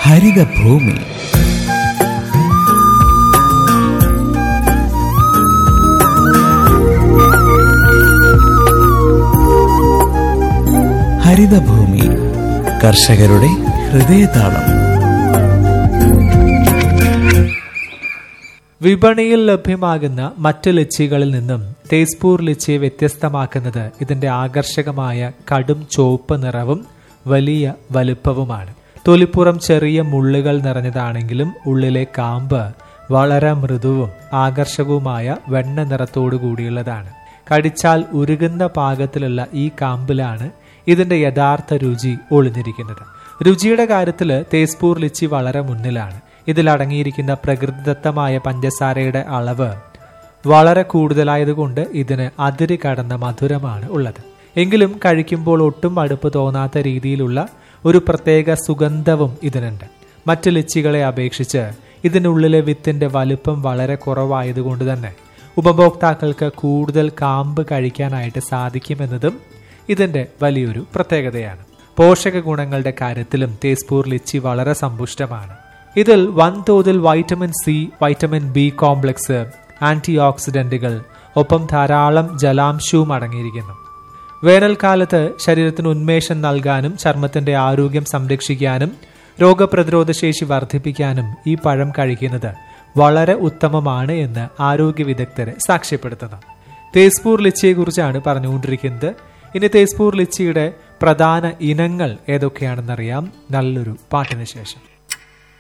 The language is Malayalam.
ഹരിതഭൂമി ഹരിതഭൂമി കർഷകരുടെ ഹൃദയതാളം വിപണിയിൽ ലഭ്യമാകുന്ന മറ്റ് ലിച്ചികളിൽ നിന്നും തേസ്പൂർ ലിച്ചിയെ വ്യത്യസ്തമാക്കുന്നത് ഇതിന്റെ ആകർഷകമായ കടും ചുവപ്പ് നിറവും വലിയ വലുപ്പവുമാണ് തൊലിപ്പുറം ചെറിയ മുള്ളുകൾ നിറഞ്ഞതാണെങ്കിലും ഉള്ളിലെ കാമ്പ് വളരെ മൃദുവും ആകർഷകവുമായ വെണ്ണ നിറത്തോടു കൂടിയുള്ളതാണ് കടിച്ചാൽ ഉരുകുന്ന പാകത്തിലുള്ള ഈ കാമ്പിലാണ് ഇതിന്റെ യഥാർത്ഥ രുചി ഒളിഞ്ഞിരിക്കുന്നത് രുചിയുടെ കാര്യത്തിൽ തേസ്പൂർ ലിച്ചി വളരെ മുന്നിലാണ് ഇതിൽ അടങ്ങിയിരിക്കുന്ന പ്രകൃതിദത്തമായ പഞ്ചസാരയുടെ അളവ് വളരെ കൂടുതലായതുകൊണ്ട് ഇതിന് അതിര് കടന്ന മധുരമാണ് ഉള്ളത് എങ്കിലും കഴിക്കുമ്പോൾ ഒട്ടും അടുപ്പ് തോന്നാത്ത രീതിയിലുള്ള ഒരു പ്രത്യേക സുഗന്ധവും ഇതിനുണ്ട് മറ്റ് ലിച്ചികളെ അപേക്ഷിച്ച് ഇതിനുള്ളിലെ വിത്തിന്റെ വലുപ്പം വളരെ കുറവായതുകൊണ്ട് തന്നെ ഉപഭോക്താക്കൾക്ക് കൂടുതൽ കാമ്പ് കഴിക്കാനായിട്ട് സാധിക്കുമെന്നതും ഇതിന്റെ വലിയൊരു പ്രത്യേകതയാണ് പോഷക ഗുണങ്ങളുടെ കാര്യത്തിലും തേസ്പൂർ ലിച്ചി വളരെ സമ്പുഷ്ടമാണ് ഇതിൽ വൻതോതിൽ vitamin C vitamin B complex anti ഓക്സിഡന്റുകൾ ഒപ്പം ധാരാളം ജലാംശവും അടങ്ങിയിരിക്കുന്നു വേനൽക്കാലത്ത് ശരീരത്തിന് ഉന്മേഷം നൽകാനും ചർമ്മത്തിന്റെ ആരോഗ്യം സംരക്ഷിക്കാനും രോഗപ്രതിരോധ ശേഷി വർദ്ധിപ്പിക്കാനും ഈ പഴം കഴിക്കുന്നത് വളരെ ഉത്തമമാണ് എന്ന് ആരോഗ്യ വിദഗ്ധരെ സാക്ഷ്യപ്പെടുത്തുന്നു തേസ്പൂർ ലിച്ചിയെക്കുറിച്ചാണ് പറഞ്ഞുകൊണ്ടിരിക്കുന്നത് ഇനി തേസ്പൂർ ലിച്ചിയുടെ പ്രധാന ഇനങ്ങൾ ഏതൊക്കെയാണെന്നറിയാം നല്ലൊരു പാട്ടിന് ശേഷം